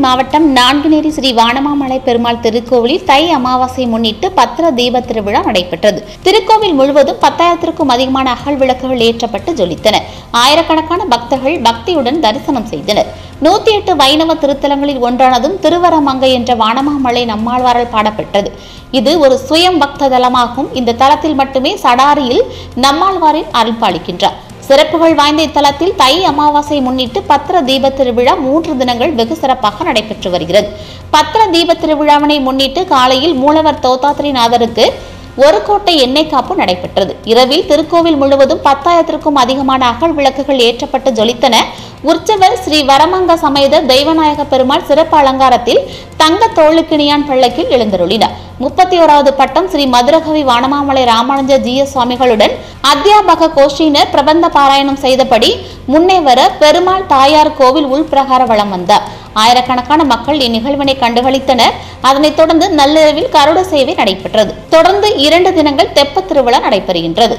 மாவட்டம் நான்குநேரி ஸ்ரீ வானமாமலை பெருமாள் திருக்கோவிலில் தை அமாவாசை முன்னிட்டு பத்திர தீப திருவிழா நடைபெற்றது திருக்கோவில் முழுவதும் பத்தாயிரத்திற்கும் அதிகமான அகல் விளக்குகள் ஏற்றப்பட்டு ஜொலித்தன ஆயிரக்கணக்கான பக்தர்கள் பக்தியுடன் தரிசனம் செய்தனர் நூத்தி எட்டு வைணவ திருத்தலங்களில் ஒன்றானதும் திருவரமங்கை என்ற வானமாமலை நம்மாழ்வாரால் பாடப்பட்டது இது ஒரு சுயம் பக்த தலமாகும் இந்த தலத்தில் மட்டுமே சடாரியில் நம்மாழ்வாரின் அருள் பாலிக்கின்றார் சிறப்புகள் வாய்ந்த இத்தலத்தில் தை அமாவாசை முன்னிட்டு பத்திர தீப திருவிழா மூன்று தினங்கள் வெகு சிறப்பாக நடைபெற்று வருகிறது பத்திர தீப திருவிழாவினை முன்னிட்டு காலையில் மூலவர் தோத்தாத்திரிநாதருக்கு ஒரு கோட்டை எண்ணெய் காப்பு நடைபெற்றது இரவில் திருக்கோவில் முழுவதும் பத்தாயிரத்திற்கும் அதிகமான அகல் விளக்குகள் ஏற்றப்பட்டு ஜொலித்தன உற்சவர் ஸ்ரீ வரமங்க சமேத தெய்வநாயக பெருமாள் சிறப்பு அலங்காரத்தில் தங்க தோளுக்கிணியான் பள்ளக்கில் எழுந்தருளினார் முப்பத்தி ஓராவது பட்டம் ஸ்ரீ மதுரகவி வானமாமலை ராமானுஜ ஜிய சுவாமிகளுடன் அத்தியாபக கோஷ்டியினர் பிரபந்த பாராயணம் செய்தபடி முன்னே வர பெருமாள் தாயார் கோவில் உள்பிரகார வளம் வந்தார் ஆயிரக்கணக்கான மக்கள் இந்நிகழ்வினை கண்டுகளித்தனர் அதனைத் தொடர்ந்து நள்ளிரவில் கருட சேவை நடைபெற்றது தொடர்ந்து இரண்டு தினங்கள் தெப்பத் திருவிழா நடைபெறுகின்றது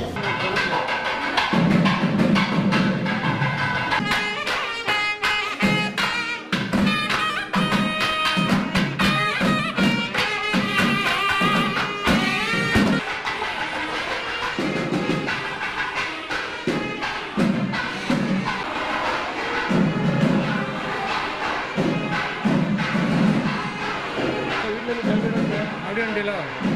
அப்படியே